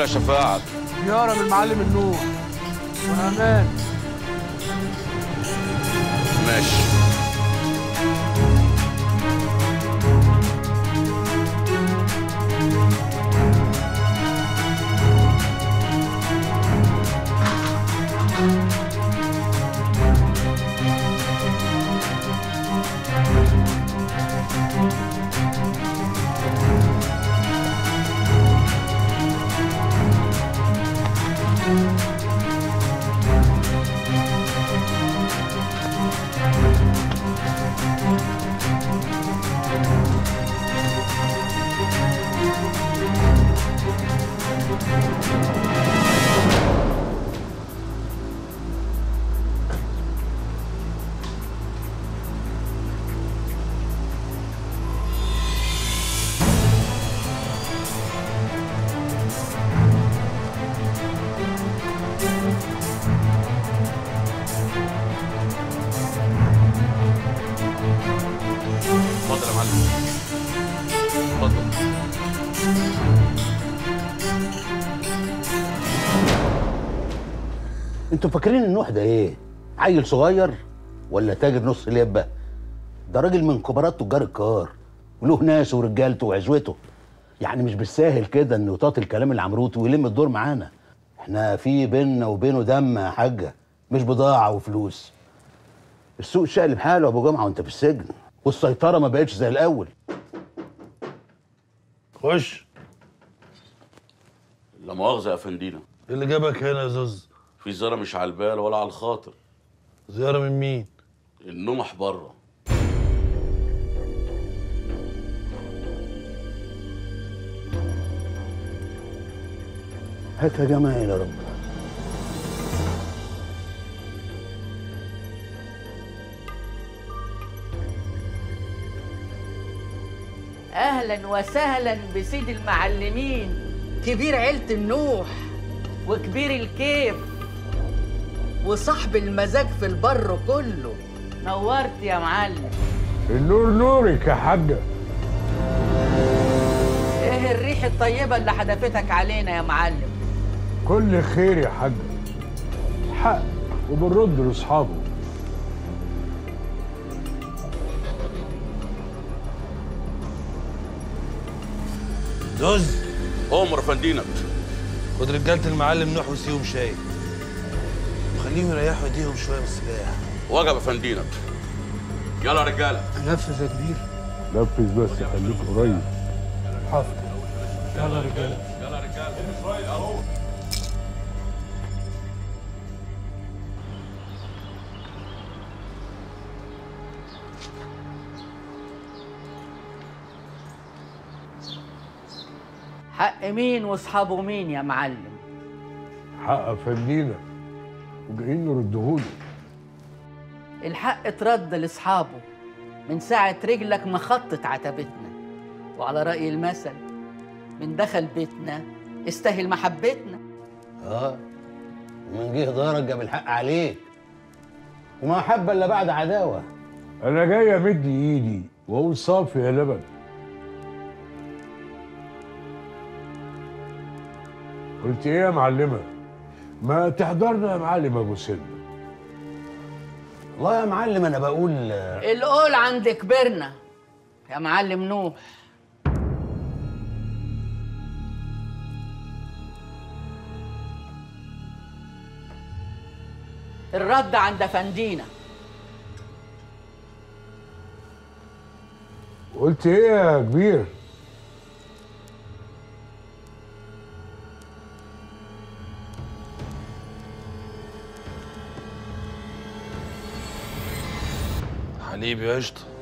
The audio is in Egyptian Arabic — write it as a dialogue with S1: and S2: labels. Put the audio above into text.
S1: شفاعة
S2: زياره من المعلم النور وامان
S1: ماشي اتفضل يا معلم اتفضل
S3: انتوا فاكرين النوح ده ايه؟ عيل صغير ولا تاجر نص لبه؟ ده راجل من كبارات تجار الكار وله ناس ورجالته وعزوته يعني مش بالساهل كده انه يطاط الكلام العمروتي ويلم الدور معانا احنا في بيننا وبينه دم يا حاجه مش بضاعه وفلوس السوق شقلب حاله يا ابو جمعه وانت في السجن والسيطره ما بقتش زي الاول
S4: خش
S1: لا مؤاخذة يا فندينا
S4: إيه اللي جابك هنا يا زوز
S1: في زيارة مش على البال ولا على الخاطر
S4: زيارة من مين
S1: النمح بره
S3: هات يا جماعه يا رب
S5: اهلا وسهلا بسيد المعلمين كبير عيلة النوح وكبير الكيف وصاحب المزاج في البر كله نورت يا معلم
S2: النور نورك يا حاجه
S5: ايه الريح الطيبة اللي حدفتك علينا يا معلم
S2: كل خير يا حاجه حق وبنرد لاصحابه
S4: زوز
S1: أمر فندينك
S4: خد رجالة المعلم نوح وسيهم شاي وخليهم يريحوا ايديهم شوية من السباحة
S1: وجب يا فندينك يلا يا رجالة
S2: نفذ يا كبير نفذ بس خليك قريب حاضر
S5: حق مين واصحابه مين يا معلم
S2: حق فندينا وجايين نردهوله
S5: الحق اترد لاصحابه من ساعة رجلك ما خطت عتبتنا وعلى رأي المثل من دخل بيتنا استاهل محبتنا
S3: اه ومن جه دارك جاب الحق عليك وما حب الا بعد عداوه
S2: انا جاي امد ايدي واقول صافي يا لبن قلت ايه يا معلمه ما تحضرنا يا معلم ابو سلمى
S3: والله يا معلم انا بقول
S5: القول عند كبرنا يا معلم نوح الرد عند فندينا
S2: قلت ايه يا كبير
S4: حليب يا قشطة